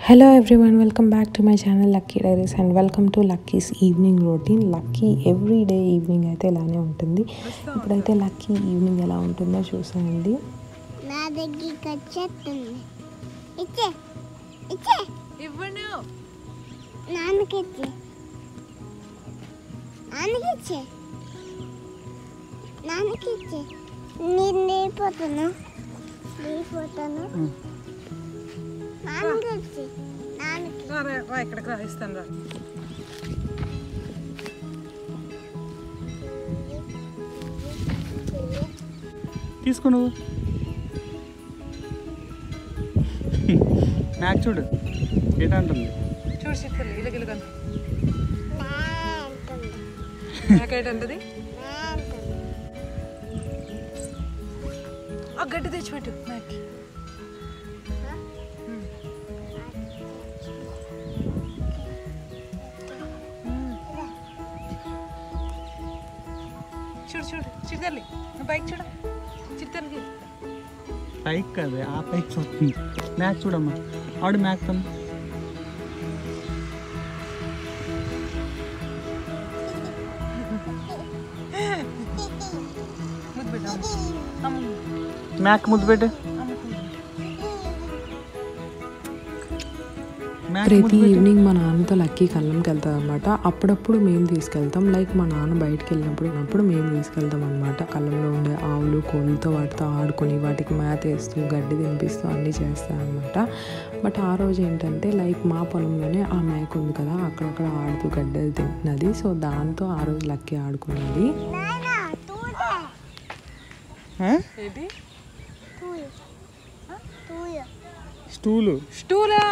Hello everyone welcome back to my channel Lucky Diaries and welcome to Lucky's evening routine Lucky every day evening అయితే ఇలానే ఉంటుంది ఇప్పుడైతే lucky evening ఎలా ఉంటుందో చూసానండి నా దగ్గరికి వచ్చేస్తుంది ఇచ్చే ఇచ్చే ఇవ్వను నాన్నకి ఇచ్చే నాన్నకి ఇచ్చే నాన్నకి ఇచ్చే నేను లేకపోతాను లేకపోతాను నాన్నకి ఇచ్చే నాన్నకి రా రా, రా ఇక్కడికి రా ఇస్తాను రా తీసుకో నువ్వు నాకు చూడు ఏంటంటుంది చూడు చిక్కర్లు ఇలగిలగను నా అంటుంది నాకేటంటది నా అంటుంది ఆ గడ్డి తెచ్చిపెట్టు నాకు చూడు చూడు చిరుతల్లి నువ్వు బైక్ చూడు చిరుతల్లికి పైకి కాదు ఆ పైకి చూస్తుంది మ్యాక్ చూడమ్మా ఆవిడ మ్యాక్ తను ముద్దు పెట్టు అమ్మ. అమ్మ మ్యాక్ ముద్దు పెట్టు మ్యాక్ ప్రతి ముద్దు పెట్టు ఈవినింగ్ మా నాన్నతో లక్కీ కళ్ళంకి వెళ్తాం అనమాట అప్పుడప్పుడు మేము తీసుకెళ్తాం లైక్ మా నాన్న బయటకు వెళ్ళినప్పుడు ఉన్నప్పుడు మేము తీసుకెళ్తాం అనమాట కళ్ళంలో ఉండే ఆవులు కోళ్ళతో వాటితో ఆడుకొని వాటికి మేత వేస్తూ గడ్డి తినిపిస్తూ అన్నీ చేస్తాం అనమాట బట్ ఆ రోజు ఏంటంటే లైక్ మా పొలంలోనే ఆ మేక ఉంది కదా అక్కడక్కడ ఆడుతూ గడ్డలు తింటున్నది సో దాంతో ఆ రోజు లక్కీ ఆడుకున్నది నాన్న తూయ ఆ? ఏంటి తూయ తూయ స్టూలు స్టూలా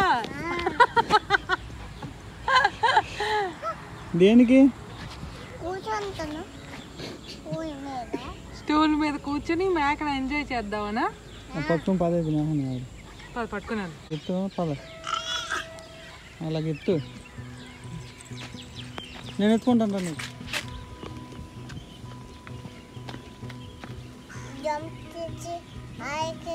దేనికి కూర్చుంటాను తూయ మీద స్టూల్ మీద కూర్చొని మేకను ఎంజాయ్ చేద్దామనా ఆ పక్కన పదైదు మేహన్ కాదు పద పట్టుకున్నాను ఎత్తు పద అలాగే ఎత్తు నేను ఎత్తుకుంటాను రా నీకు జంప్ చేసి అయితే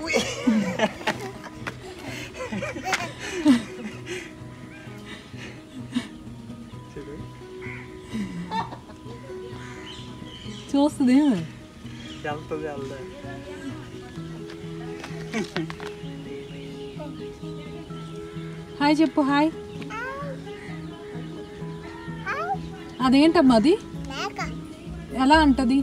చూస్తుంది వెళ్తుంది వెళ్దా హాయ్ చెప్పు హాయ్ అదేంటమ్మా అది మేక ఎలా అంటది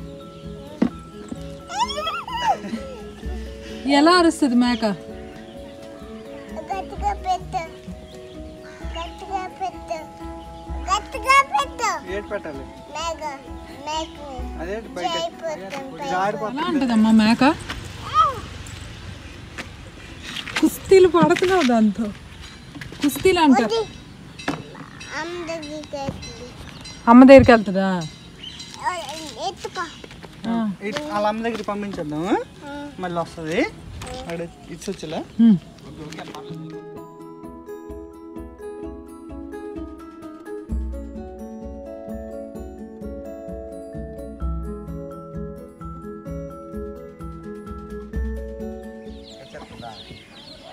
ఎలా అరుస్తుంది మేక గట్టిగా పెట్టు గట్టిగా పెట్టు గట్టిగా పెట్టు ఏడు పెట్టాలి మేక మేక అదే చేయపోతుంది ఎలా అంటదమ్మా మేక కుస్తీలు పడుతున్నావు దాంతో కుస్తీలు అంట అందరికి అమ్మ దగ్గరికి వెళ్తుందా ఎత్తుకో వాళ్ళ అమ్మ దగ్గర పంపించేద్దాం మళ్ళీ వస్తుంది అక్కడ ఇచ్చి వచ్చేలా హ్మ్.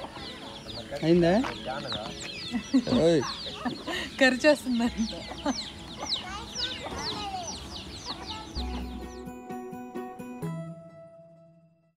అయిందా ఓయ్ ఖర్చు వస్తుందంట